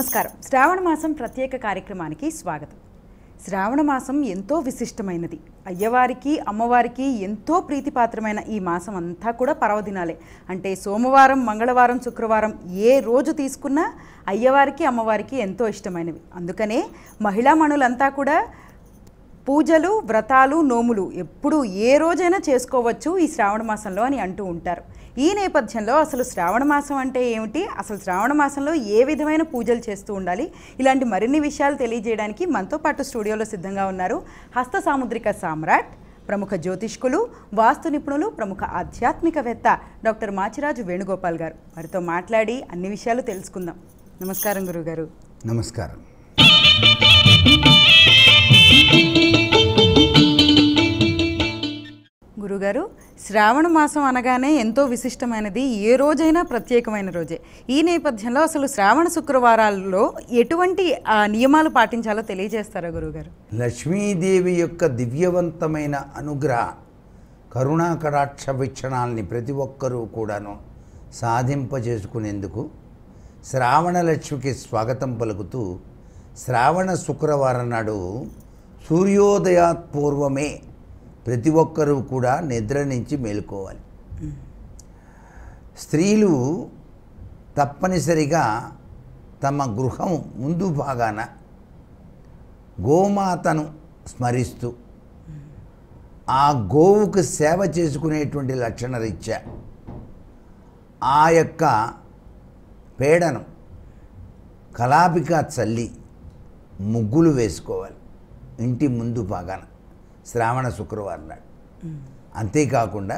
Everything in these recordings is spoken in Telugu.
నమస్కారం శ్రావణ మాసం ప్రత్యేక కార్యక్రమానికి స్వాగతం శ్రావణ మాసం ఎంతో విశిష్టమైనది అయ్యవారికి అమ్మవారికి ఎంతో ప్రీతిపాత్రమైన ఈ మాసం అంతా కూడా పర్వదినాలే అంటే సోమవారం మంగళవారం శుక్రవారం ఏ రోజు తీసుకున్నా అయ్యవారికి అమ్మవారికి ఎంతో ఇష్టమైనవి అందుకనే మహిళా మణులంతా కూడా పూజలు వ్రతాలు నోములు ఎప్పుడు ఏ రోజైనా చేసుకోవచ్చు ఈ శ్రావణ మాసంలో అని అంటూ ఉంటారు ఈ నేపథ్యంలో అసలు శ్రావణ మాసం అంటే ఏమిటి అసలు శ్రావణ మాసంలో ఏ విధమైన పూజలు చేస్తూ ఉండాలి ఇలాంటి మరిన్ని విషయాలు తెలియజేయడానికి మనతో పాటు స్టూడియోలో సిద్ధంగా ఉన్నారు హస్త సాముద్రిక సామ్రాట్ ప్రముఖ జ్యోతిష్కులు వాస్తు నిపుణులు ప్రముఖ ఆధ్యాత్మికవేత్త డాక్టర్ మాచిరాజు వేణుగోపాల్ గారు వారితో మాట్లాడి అన్ని విషయాలు తెలుసుకుందాం నమస్కారం గురుగారు నమస్కారం గురుగారు శ్రావణ మాసం అనగానే ఎంతో విశిష్టమైనది ఏ రోజైనా ప్రత్యేకమైన రోజే ఈ నేపథ్యంలో అసలు శ్రావణ శుక్రవారాల్లో ఎటువంటి ఆ, నియమాలు పాటించాలో తెలియజేస్తారా గురుగారు లక్ష్మీదేవి యొక్క దివ్యవంతమైన అనుగ్రహ కరుణా కటాక్ష వీక్షణాలని ప్రతి ఒక్కరూ కూడాను సాధింపజేసుకునేందుకు శ్రావణ లక్ష్మికి స్వాగతం పలుకుతూ శ్రావణ శుక్రవారం నాడు సూర్యోదయాత్ పూర్వమే ప్రతి ఒక్కరూ కూడా నిద్ర నుంచి మేలుకోవాలి స్త్రీలు తప్పనిసరిగా తమ గృహం ముందు భాగాన గోమాతను స్మరిస్తూ ఆ గోవుకు సేవ చేసుకునేటువంటి లక్షణ రీత్యా ఆ యొక్క పేడను కలాపిక చల్లి ముగ్గులు వేసుకోవాలి ఇంటి ముందు భాగాన శ్రావణ శుక్రవారం నాడు అంతేకాకుండా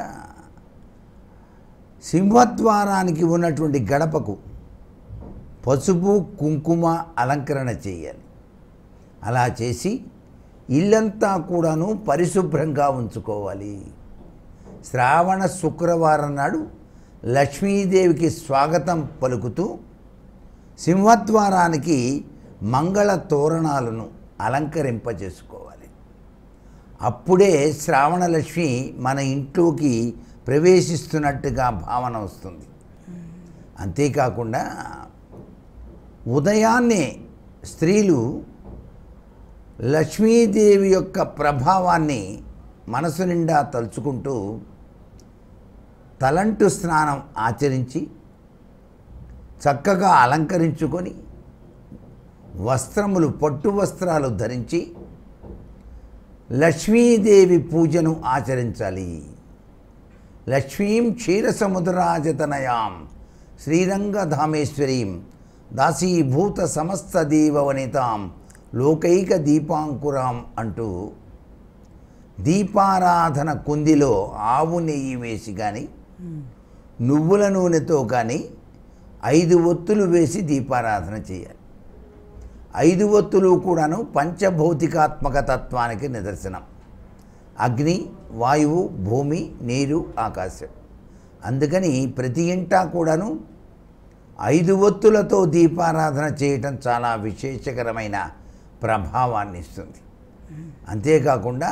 సింహద్వారానికి ఉన్నటువంటి గడపకు పసుపు కుంకుమ అలంకరణ చేయాలి అలా చేసి ఇల్లంతా కూడాను పరిశుభ్రంగా ఉంచుకోవాలి శ్రావణ శుక్రవారం నాడు లక్ష్మీదేవికి స్వాగతం పలుకుతూ సింహద్వారానికి మంగళ తోరణాలను అలంకరింపజేసుకోవాలి అప్పుడే శ్రావణలక్ష్మి మన ఇంట్లోకి ప్రవేశిస్తున్నట్టుగా భావన వస్తుంది అంతేకాకుండా ఉదయాన్నే స్త్రీలు లక్ష్మీదేవి యొక్క ప్రభావాన్ని మనసు నిండా తలుచుకుంటూ తలంటు స్నానం ఆచరించి చక్కగా అలంకరించుకొని వస్త్రములు పట్టు వస్త్రాలు ధరించి లక్ష్మీదేవి పూజను ఆచరించాలి లక్ష్మీం క్షీరసముద్రాజతనయాం శ్రీరంగధామేశ్వరీం దాసీభూత సమస్త దేవవనితాం లోకైక దీపాంకురాం అంటూ దీపారాధన కుందిలో ఆవు నెయ్యి వేసి కానీ నువ్వుల నూనెతో కానీ ఐదు ఒత్తులు వేసి దీపారాధన చేయాలి ఐదు ఒత్తులు కూడాను పంచభౌతికాత్మక తత్వానికి నిదర్శనం అగ్ని వాయువు భూమి నీరు ఆకాశం అందుకని ప్రతి ఇంటా కూడాను ఐదు ఒత్తులతో దీపారాధన చేయటం చాలా విశేషకరమైన ప్రభావాన్ని ఇస్తుంది అంతేకాకుండా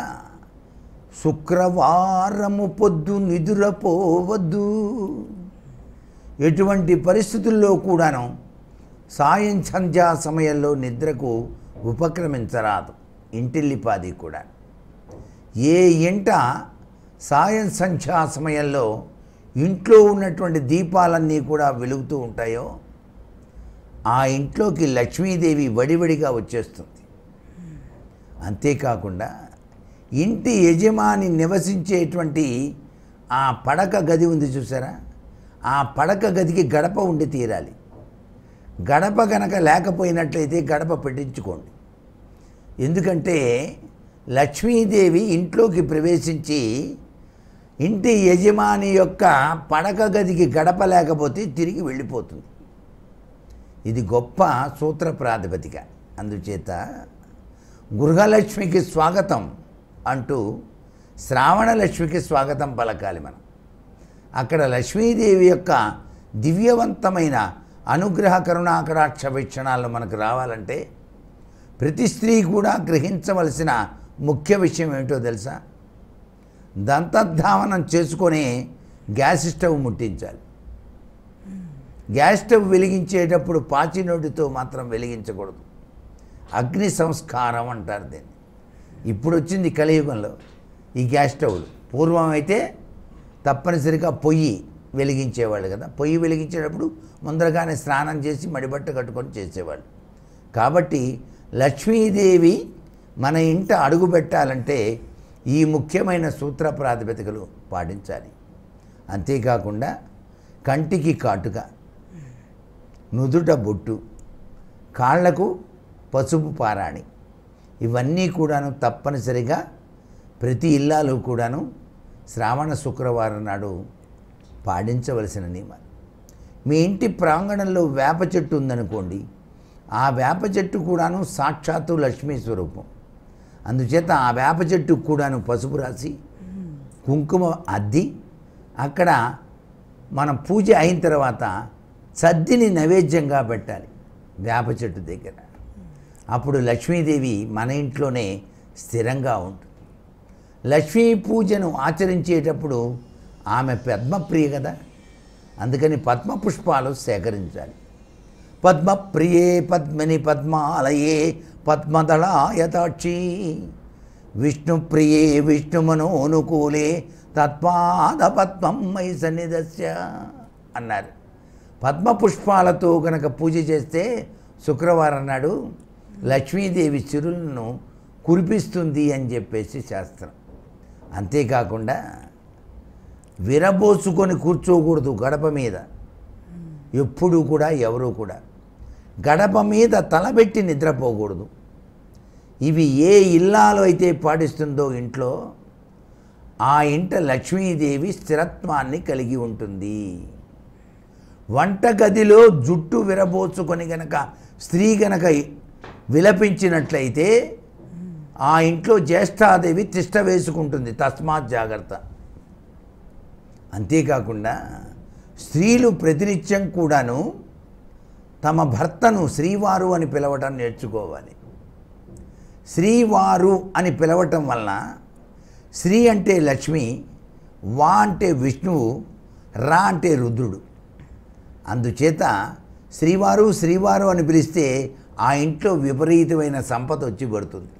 శుక్రవారము పొద్దు నిదురపోవద్దు ఎటువంటి పరిస్థితుల్లో కూడాను సాయం సంధ్యా సమయంలో నిద్రకు ఉపక్రమించరాదు ఇంటిల్లిపాది కూడా ఏ ఇంట సాయం సంధ్యా సమయంలో ఇంట్లో ఉన్నటువంటి దీపాలన్నీ కూడా వెలుగుతూ ఉంటాయో ఆ ఇంట్లోకి లక్ష్మీదేవి వడివడిగా వచ్చేస్తుంది అంతేకాకుండా ఇంటి యజమాని నివసించేటువంటి ఆ పడక గది ఉంది చూసారా ఆ పడక గదికి గడప ఉండి తీరాలి గడప గనక లేకపోయినట్లయితే గడప పెట్టించుకోండి ఎందుకంటే లక్ష్మీదేవి ఇంట్లోకి ప్రవేశించి ఇంటి యజమాని యొక్క పడక గదికి గడప లేకపోతే తిరిగి వెళ్ళిపోతుంది ఇది గొప్ప సూత్ర ప్రాతిపదిక అందుచేత గృహలక్ష్మికి స్వాగతం అంటూ శ్రావణలక్ష్మికి స్వాగతం పలకాలి మనం అక్కడ లక్ష్మీదేవి యొక్క దివ్యవంతమైన అనుగ్రహ కరుణాకటాక్ష వీక్షణాలు మనకు రావాలంటే ప్రతి స్త్రీ కూడా గ్రహించవలసిన ముఖ్య విషయం ఏమిటో తెలుసా దంతధావనం చేసుకొని గ్యాస్ స్టవ్ ముట్టించాలి గ్యాస్ స్టవ్ వెలిగించేటప్పుడు పాచినోటితో మాత్రం వెలిగించకూడదు అగ్ని సంస్కారం అంటారు దీన్ని ఇప్పుడు వచ్చింది కలియుగంలో ఈ గ్యాస్ స్టవ్లు పూర్వం అయితే తప్పనిసరిగా పొయ్యి వెలిగించేవాళ్ళు కదా పొయ్యి వెలిగించేటప్పుడు ముందరగానే స్నానం చేసి మడిబట్ట కట్టుకొని చేసేవాళ్ళు కాబట్టి లక్ష్మీదేవి మన ఇంట అడుగు పెట్టాలంటే ఈ ముఖ్యమైన సూత్ర ప్రాతిపదికలు పాటించాలి అంతేకాకుండా కంటికి కాటుక నుదుట బొట్టు కాళ్లకు పసుపు పారాణి ఇవన్నీ కూడాను తప్పనిసరిగా ప్రతి ఇల్లాలు కూడాను శ్రావణ శుక్రవారం నాడు పాటించవలసిన నియమాలు మీ ఇంటి ప్రాంగణంలో వేప చెట్టు ఉందనుకోండి ఆ వేప చెట్టు కూడాను సాక్షాత్తు లక్ష్మీ స్వరూపం అందుచేత ఆ వేప చెట్టు కూడాను పసుపు రాసి కుంకుమ అద్ది అక్కడ మనం పూజ అయిన తర్వాత సద్దిని నైవేద్యంగా పెట్టాలి వేప చెట్టు దగ్గర అప్పుడు లక్ష్మీదేవి మన ఇంట్లోనే స్థిరంగా ఉంటుంది లక్ష్మీ పూజను ఆచరించేటప్పుడు ఆమె పద్మప్రియ కదా అందుకని పద్మ పుష్పాలు సేకరించాలి పద్మప్రియే పద్మిని పద్మాలయే పద్మదళాయతాక్షి విష్ణుప్రియే విష్ణుమనోనుకూలే తత్పాద పద్మం మై సన్నిధస్య అన్నారు పద్మ పుష్పాలతో కనుక పూజ చేస్తే శుక్రవారం నాడు లక్ష్మీదేవి చిరులను కురిపిస్తుంది అని చెప్పేసి శాస్త్రం అంతేకాకుండా విరబోసుకొని కూర్చోకూడదు గడప మీద ఎప్పుడు కూడా ఎవరు కూడా గడప మీద తలబెట్టి నిద్రపోకూడదు ఇవి ఏ ఇల్లాలో అయితే పాటిస్తుందో ఇంట్లో ఆ ఇంట లక్ష్మీదేవి స్థిరత్వాన్ని కలిగి ఉంటుంది వంటగదిలో జుట్టు విరబోచుకొని గనక స్త్రీ గనక విలపించినట్లయితే ఆ ఇంట్లో జ్యేష్ఠాదేవి తిష్ట వేసుకుంటుంది తస్మాత్ జాగ్రత్త అంతేకాకుండా స్త్రీలు ప్రతినిత్యం కూడాను తమ భర్తను శ్రీవారు అని పిలవటం నేర్చుకోవాలి శ్రీవారు అని పిలవటం వలన శ్రీ అంటే లక్ష్మి వా అంటే విష్ణువు రా అంటే రుద్రుడు అందుచేత శ్రీవారు శ్రీవారు అని పిలిస్తే ఆ ఇంట్లో విపరీతమైన సంపద వచ్చి పడుతుంది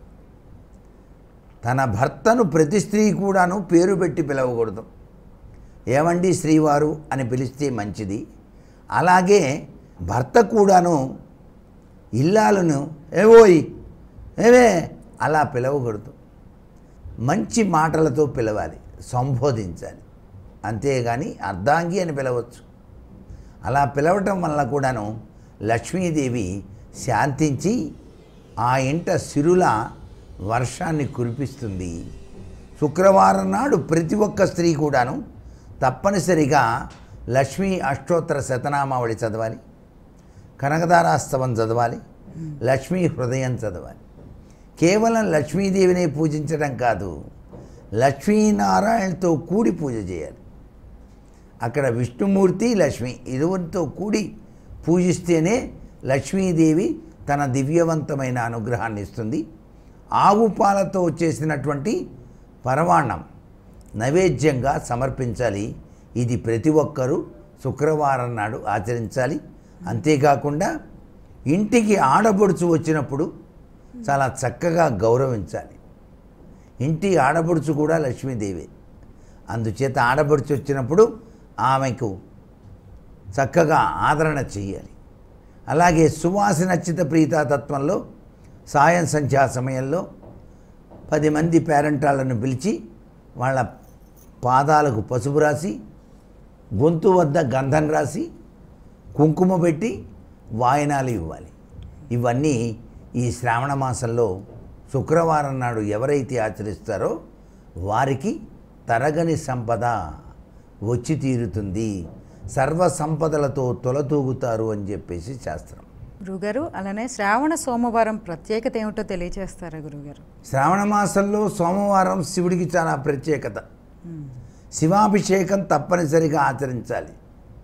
తన భర్తను ప్రతి స్త్రీ కూడాను పేరు పెట్టి పిలవకూడదు ఏమండి శ్రీవారు అని పిలిస్తే మంచిది అలాగే భర్త కూడాను ఇల్లాలను ఏవోయ్ ఏవే అలా పిలవకూడదు మంచి మాటలతో పిలవాలి సంబోధించాలి అంతేగాని అర్ధాంగి అని పిలవచ్చు అలా పిలవటం వల్ల కూడాను లక్ష్మీదేవి శాంతించి ఆ ఇంట సిరుల వర్షాన్ని కురిపిస్తుంది శుక్రవారం నాడు ప్రతి ఒక్క స్త్రీ కూడాను తప్పనిసరిగా లక్ష్మీ అష్టోత్తర శతనామావళి చదవాలి కనకదారాస్తవం చదవాలి లక్ష్మీ హృదయం చదవాలి కేవలం లక్ష్మీదేవిని పూజించడం కాదు లక్ష్మీనారాయణతో కూడి పూజ చేయాలి అక్కడ విష్ణుమూర్తి లక్ష్మి ఇరువురితో కూడి పూజిస్తేనే లక్ష్మీదేవి తన దివ్యవంతమైన అనుగ్రహాన్ని ఇస్తుంది ఆవు పాలతో చేసినటువంటి పరమాన్నం నైవేద్యంగా సమర్పించాలి ఇది ప్రతి ఒక్కరూ శుక్రవారం నాడు ఆచరించాలి అంతేకాకుండా ఇంటికి ఆడపడుచు వచ్చినప్పుడు చాలా చక్కగా గౌరవించాలి ఇంటి ఆడపడుచు కూడా లక్ష్మీదేవి అందుచేత ఆడపడుచు వచ్చినప్పుడు ఆమెకు చక్కగా ఆదరణ చేయాలి అలాగే సువాసనచ్చిత ప్రీతాతత్వంలో సాయం సంధ్యా సమయంలో పది మంది పేరెంటాలను పిలిచి వాళ్ళ పాదాలకు పసుపు రాసి గొంతు వద్ద గంధం రాసి కుంకుమ పెట్టి వాయనాలు ఇవ్వాలి ఇవన్నీ ఈ శ్రావణ మాసంలో శుక్రవారం నాడు ఎవరైతే ఆచరిస్తారో వారికి తరగని సంపద వచ్చి తీరుతుంది సర్వ సంపదలతో తొలతూగుతారు అని చెప్పేసి శాస్త్రం గురుగారు అలానే శ్రావణ సోమవారం ప్రత్యేకత ఏమిటో తెలియజేస్తారా గురుగారు శ్రావణ మాసంలో సోమవారం శివుడికి చాలా ప్రత్యేకత శివాభిషేకం తప్పనిసరిగా ఆచరించాలి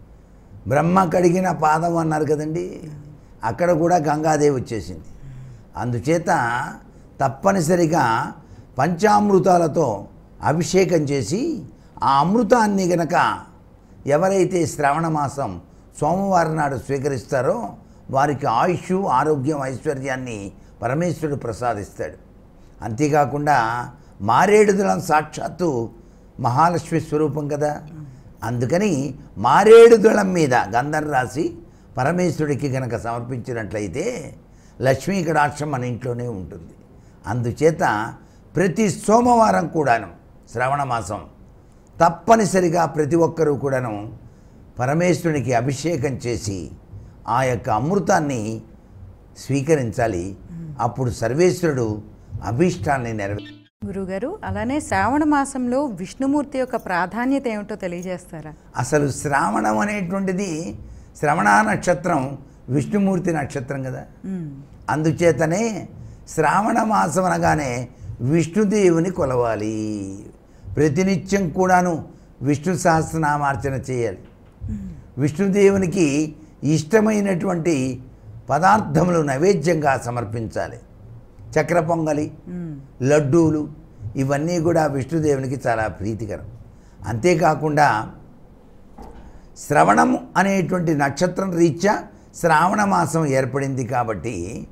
బ్రహ్మ కడిగిన పాదం అన్నారు కదండి అక్కడ కూడా గంగాదేవి వచ్చేసింది అందుచేత తప్పనిసరిగా పంచామృతాలతో అభిషేకం చేసి ఆ అమృతాన్ని గనక ఎవరైతే శ్రావణ మాసం సోమవారం నాడు స్వీకరిస్తారో వారికి ఆయుష్ ఆరోగ్యం ఐశ్వర్యాన్ని పరమేశ్వరుడు ప్రసాదిస్తాడు అంతేకాకుండా మారేడుదలం సాక్షాత్తు మహాలక్ష్మి స్వరూపం కదా అందుకని మారేడుదళం మీద గంధం రాసి పరమేశ్వరుడికి గనక సమర్పించినట్లయితే లక్ష్మీ కటాక్షం మన ఇంట్లోనే ఉంటుంది అందుచేత ప్రతి సోమవారం కూడాను శ్రవణ మాసం తప్పనిసరిగా ప్రతి ఒక్కరూ కూడాను పరమేశ్వరునికి అభిషేకం చేసి ఆ యొక్క అమృతాన్ని స్వీకరించాలి అప్పుడు సర్వేశ్వరుడు అభీష్టాన్ని నెరవే గురుగారు అలానే శ్రావణ మాసంలో విష్ణుమూర్తి యొక్క ప్రాధాన్యత ఏమిటో తెలియజేస్తారా అసలు శ్రావణం అనేటువంటిది శ్రవణ నక్షత్రం విష్ణుమూర్తి నక్షత్రం కదా మ్మ్. అందుచేతనే శ్రావణ మాసం అనగానే విష్ణుదేవుని కొలవాలి ప్రతినిత్యం కూడాను విష్ణు సహస్రనామార్చన చేయాలి విష్ణుదేవునికి ఇష్టమైనటువంటి పదార్థములు నైవేద్యంగా సమర్పించాలి చక్ర పొంగలి మ్మ్. లడ్డూలు ఇవన్నీ కూడా విష్ణుదేవునికి చాలా ప్రీతికరం అంతేకాకుండా శ్రవణం అనేటువంటి నక్షత్రం రీత్యా శ్రావణ మాసం ఏర్పడింది కాబట్టి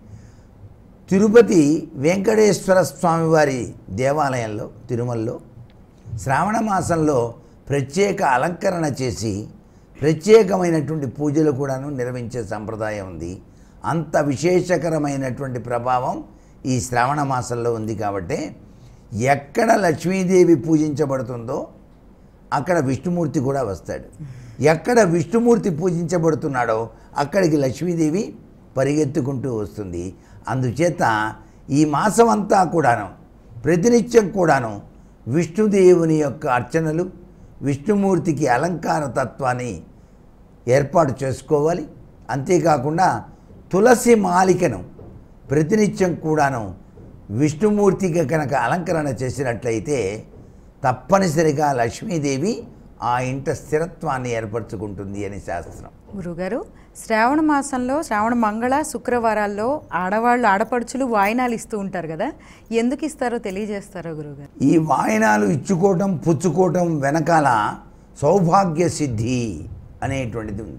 తిరుపతి వెంకటేశ్వర స్వామివారి దేవాలయంలో తిరుమలలో శ్రావణ మాసంలో ప్రత్యేక అలంకరణ చేసి ప్రత్యేకమైనటువంటి పూజలు కూడాను నిర్వహించే సంప్రదాయం ఉంది అంత విశేషకరమైనటువంటి ప్రభావం ఈ శ్రావణ మాసంలో ఉంది కాబట్టి ఎక్కడ లక్ష్మీదేవి పూజించబడుతుందో అక్కడ విష్ణుమూర్తి కూడా వస్తాడు ఎక్కడ విష్ణుమూర్తి పూజించబడుతున్నాడో అక్కడికి లక్ష్మీదేవి పరిగెత్తుకుంటూ వస్తుంది అందుచేత ఈ మాసం అంతా కూడాను ప్రతినిత్యం కూడాను విష్ణుదేవుని యొక్క అర్చనలు విష్ణుమూర్తికి అలంకార తత్వాన్ని ఏర్పాటు చేసుకోవాలి అంతేకాకుండా తులసి మాలికను ప్రతినిత్యం కూడాను విష్ణుమూర్తికి కనుక అలంకరణ చేసినట్లయితే తప్పనిసరిగా లక్ష్మీదేవి ఆ ఇంట స్థిరత్వాన్ని ఏర్పరచుకుంటుంది అని శాస్త్రం గురుగారు శ్రావణ మాసంలో శ్రావణ మంగళ శుక్రవారాల్లో ఆడవాళ్ళు ఆడపడుచులు వాయినాలు ఇస్తూ ఉంటారు కదా ఎందుకు ఇస్తారో తెలియజేస్తారో గురుగారు ఈ వాయనాలు ఇచ్చుకోవటం పుచ్చుకోవటం వెనకాల సౌభాగ్య సిద్ధి అనేటువంటిది ఉంది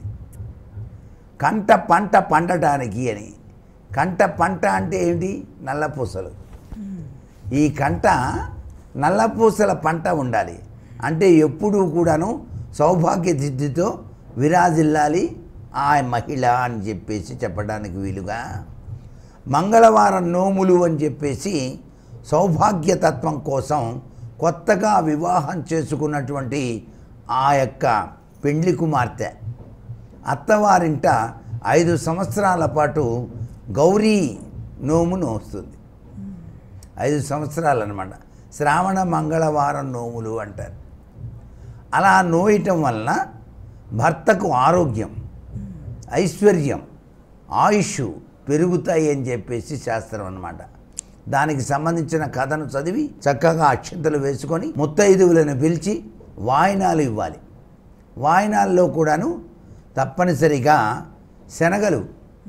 కంట పంట పండటానికి అని కంట పంట అంటే ఏంటి నల్లపూసలు ఈ కంట నల్లపూసల పంట ఉండాలి అంటే ఎప్పుడూ కూడాను సౌభాగ్య సిద్ధితో విరాజిల్లాలి ఆ మహిళ అని చెప్పేసి చెప్పడానికి వీలుగా మంగళవారం నోములు అని చెప్పేసి సౌభాగ్యతత్వం కోసం కొత్తగా వివాహం చేసుకున్నటువంటి ఆ యొక్క పెండ్లి కుమార్తె అత్తవారింట ఐదు సంవత్సరాల పాటు గౌరీ నోము నోస్తుంది ఐదు సంవత్సరాలు అనమాట శ్రావణ మంగళవారం నోములు అంటారు అలా నోయటం వలన భర్తకు ఆరోగ్యం ఐశ్వర్యం ఆయుష్ పెరుగుతాయి అని చెప్పేసి శాస్త్రం అన్నమాట దానికి సంబంధించిన కథను చదివి చక్కగా అక్షంతలు వేసుకొని ముత్తైదువులను పిలిచి వాయినాలు ఇవ్వాలి వాయినాల్లో కూడాను తప్పనిసరిగా శనగలు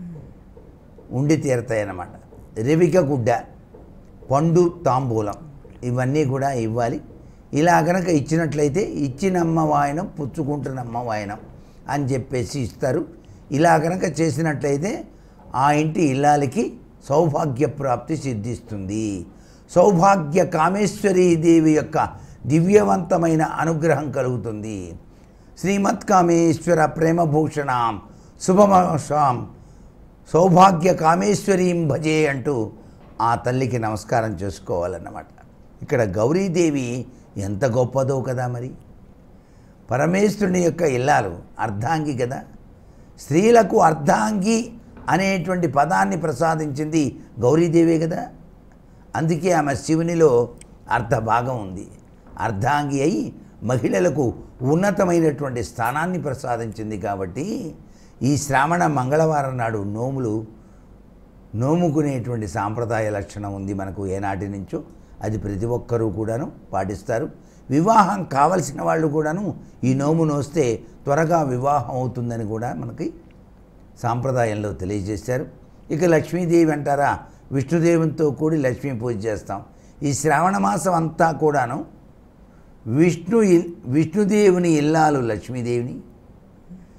ఉండి తీరతాయన్నమాట రెవిక గుడ్డ పండు తాంబూలం ఇవన్నీ కూడా ఇవ్వాలి ఇలా గనక ఇచ్చినట్లయితే ఇచ్చినమ్మ వాయనం పుచ్చుకుంటున్నమ్మ వాయనం అని చెప్పేసి ఇస్తారు ఇలా గనక చేసినట్లయితే ఆ ఇంటి ఇల్లాలకి సౌభాగ్య ప్రాప్తి సిద్ధిస్తుంది సౌభాగ్య కామేశ్వరీ దేవి యొక్క దివ్యవంతమైన అనుగ్రహం కలుగుతుంది శ్రీమత్ కామేశ్వర ప్రేమభూషణాం శుభమషాం సౌభాగ్య కామేశ్వరీం భజే అంటూ ఆ తల్లికి నమస్కారం చేసుకోవాలన్నమాట ఇక్కడ గౌరీదేవి ఎంత గొప్పదో కదా మరి పరమేశ్వరుని యొక్క ఇల్లాలు అర్ధాంగి కదా స్త్రీలకు అర్ధాంగి అనేటువంటి పదాన్ని ప్రసాదించింది గౌరీదేవే కదా అందుకే ఆమె శివునిలో అర్ధ భాగం ఉంది అర్ధాంగి అయి మహిళలకు ఉన్నతమైనటువంటి స్థానాన్ని ప్రసాదించింది కాబట్టి ఈ శ్రావణ మంగళవారం నాడు నోములు నోముకునేటువంటి సాంప్రదాయ లక్షణం ఉంది మనకు ఏనాటి నుంచో అది ప్రతి ఒక్కరూ కూడాను పాటిస్తారు వివాహం కావలసిన వాళ్ళు కూడాను ఈ నోము నోస్తే త్వరగా వివాహం అవుతుందని కూడా మనకి సాంప్రదాయంలో తెలియజేశారు ఇక లక్ష్మీదేవి అంటారా విష్ణుదేవునితో కూడి లక్ష్మీ పూజ చేస్తాం ఈ శ్రావణ మాసం అంతా కూడాను విష్ణు ఇల్- విష్ణుదేవుని ఇల్లాలు లక్ష్మీదేవిని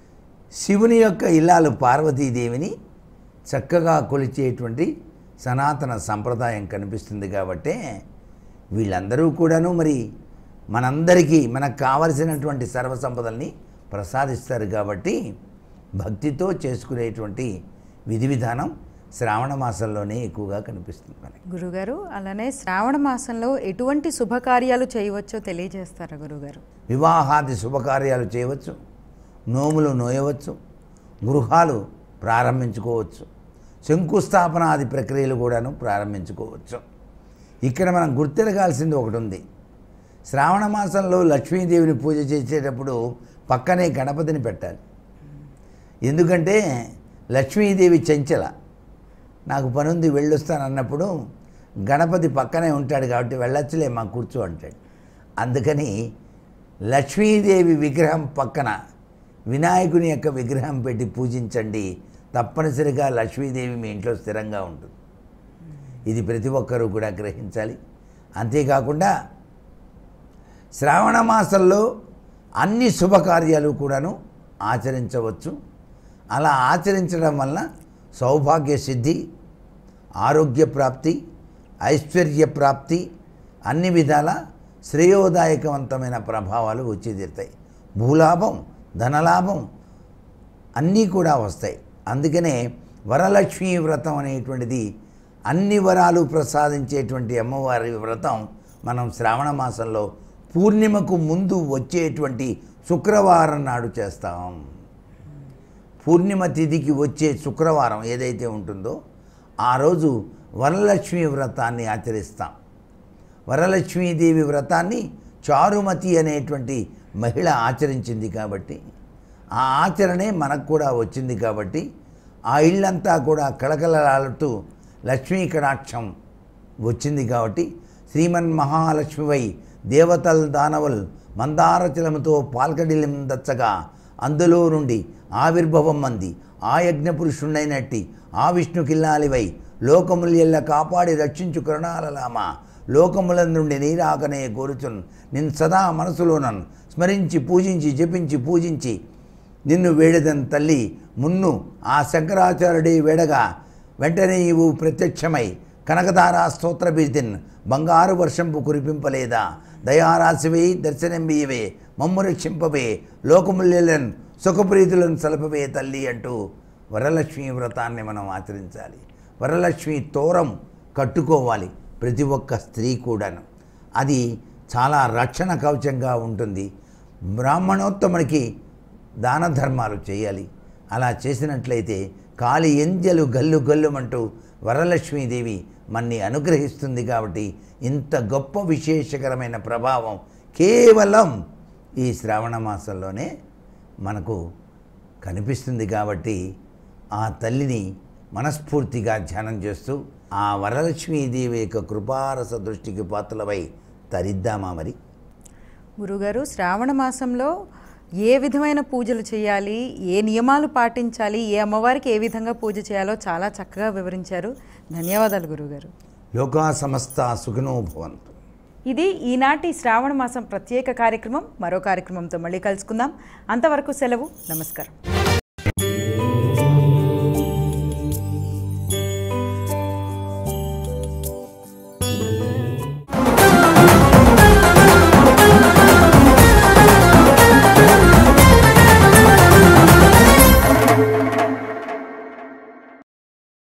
శివుని యొక్క ఇల్లాలు పార్వతీదేవిని చక్కగా కొలిచేటువంటి సనాతన సంప్రదాయం కనిపిస్తుంది కాబట్టే వీళ్ళందరూ కూడాను మరి మనందరికీ మనకు కావలసినటువంటి సర్వసంపదల్ని ప్రసాదిస్తారు కాబట్టి భక్తితో చేసుకునేటువంటి విధి విధానం శ్రావణ మాసంలోనే ఎక్కువగా కనిపిస్తుంది మనకి గురుగారు అలానే శ్రావణ మాసంలో ఎటువంటి శుభకార్యాలు చేయవచ్చో తెలియజేస్తారా గురుగారు వివాహాది శుభకార్యాలు చేయవచ్చు నోములు నోయవచ్చు గృహాలు ప్రారంభించుకోవచ్చు శంకుస్థాపనాది ప్రక్రియలు కూడాను ప్రారంభించుకోవచ్చు ఇక్కడ మనం గుర్తిరగాల్సింది ఒకటి ఉంది శ్రావణ మాసంలో లక్ష్మీదేవిని పూజ చేసేటప్పుడు పక్కనే గణపతిని పెట్టాలి ఎందుకంటే లక్ష్మీదేవి చెంచల నాకు పనుంది వెళ్ళొస్తాను అన్నప్పుడు గణపతి పక్కనే ఉంటాడు కాబట్టి వెళ్ళొచ్చులే మా కూర్చో అంటాడు అందుకని లక్ష్మీదేవి విగ్రహం పక్కన వినాయకుని యొక్క విగ్రహం పెట్టి పూజించండి తప్పనిసరిగా లక్ష్మీదేవి మీ ఇంట్లో స్థిరంగా ఉంటుంది ఇది ప్రతి ఒక్కరూ కూడా గ్రహించాలి అంతేకాకుండా శ్రావణ మాసంలో అన్ని శుభకార్యాలు కూడాను ఆచరించవచ్చు అలా ఆచరించడం వల్ల సౌభాగ్య సిద్ధి ఆరోగ్య ప్రాప్తి ఐశ్వర్య ప్రాప్తి అన్ని విధాల శ్రేయోదాయకవంతమైన ప్రభావాలు వచ్చి తీరుతాయి భూలాభం ధనలాభం అన్నీ కూడా వస్తాయి అందుకనే వరలక్ష్మీ వ్రతం అనేటువంటిది అన్ని వరాలు ప్రసాదించేటువంటి అమ్మవారి వ్రతం మనం శ్రావణ మాసంలో పూర్ణిమకు ముందు వచ్చేటువంటి శుక్రవారం నాడు చేస్తాం పూర్ణిమ తిథికి వచ్చే శుక్రవారం ఏదైతే ఉంటుందో ఆ రోజు వరలక్ష్మి వ్రతాన్ని ఆచరిస్తాం వరలక్ష్మీదేవి వ్రతాన్ని చారుమతి అనేటువంటి మహిళ ఆచరించింది కాబట్టి ఆ ఆచరణే మనకు కూడా వచ్చింది కాబట్టి ఆ ఇల్లంతా కూడా కళకళలాడుతూ లక్ష్మీ కటాక్షం వచ్చింది కాబట్టి శ్రీమన్ మహాలక్ష్మివై దేవతల్ దానవల్ మందారచలముతో పాల్కడిలిం దచ్చగా అందులో నుండి ఆవిర్భవం అంది ఆ యజ్ఞ పురుషుండైనట్టి ఆ విష్ణుకిల్లాలివై లోకములెల్ల కాపాడి రక్షించు కరుణాలలామ లోకముల నుండి నీరాకనే కోరుచున్ నిన్ సదా మనసులోనన్ స్మరించి పూజించి జపించి పూజించి నిన్ను వేడదన్ తల్లి మున్ను ఆ శంకరాచార్యుడి వేడగా వెంటనే నీవు ప్రత్యక్షమై కనకదారా స్తోత్ర బీర్తిన్ బంగారు వర్షంపు కురిపింపలేదా దయారాశివే దర్శనంబియవే మమ్ము రక్షింపవే లోకముల్యలను సుఖప్రీతులను సలపవే తల్లి అంటూ వరలక్ష్మి వ్రతాన్ని మనం ఆచరించాలి వరలక్ష్మి తోరం కట్టుకోవాలి ప్రతి ఒక్క స్త్రీ కూడాను అది చాలా రక్షణ కవచంగా ఉంటుంది బ్రాహ్మణోత్తమునికి దాన ధర్మాలు చేయాలి అలా చేసినట్లయితే కాలి ఎంజలు గల్లు గల్లుమంటూ వరలక్ష్మీదేవి మన్ని అనుగ్రహిస్తుంది కాబట్టి ఇంత గొప్ప విశేషకరమైన ప్రభావం కేవలం ఈ శ్రావణ మాసంలోనే మనకు కనిపిస్తుంది కాబట్టి ఆ తల్లిని మనస్ఫూర్తిగా ధ్యానం చేస్తూ ఆ వరలక్ష్మీదేవి యొక్క కృపారస దృష్టికి పాత్రలపై తరిద్దామా మరి గురుగారు శ్రావణ మాసంలో ఏ విధమైన పూజలు చేయాలి ఏ నియమాలు పాటించాలి ఏ అమ్మవారికి ఏ విధంగా పూజ చేయాలో చాలా చక్కగా వివరించారు ధన్యవాదాలు గురుగారు లోకా సమస్త సుఖినో భవంతు ఇది ఈనాటి శ్రావణ మాసం ప్రత్యేక కార్యక్రమం మరో కార్యక్రమంతో మళ్ళీ కలుసుకుందాం అంతవరకు సెలవు నమస్కారం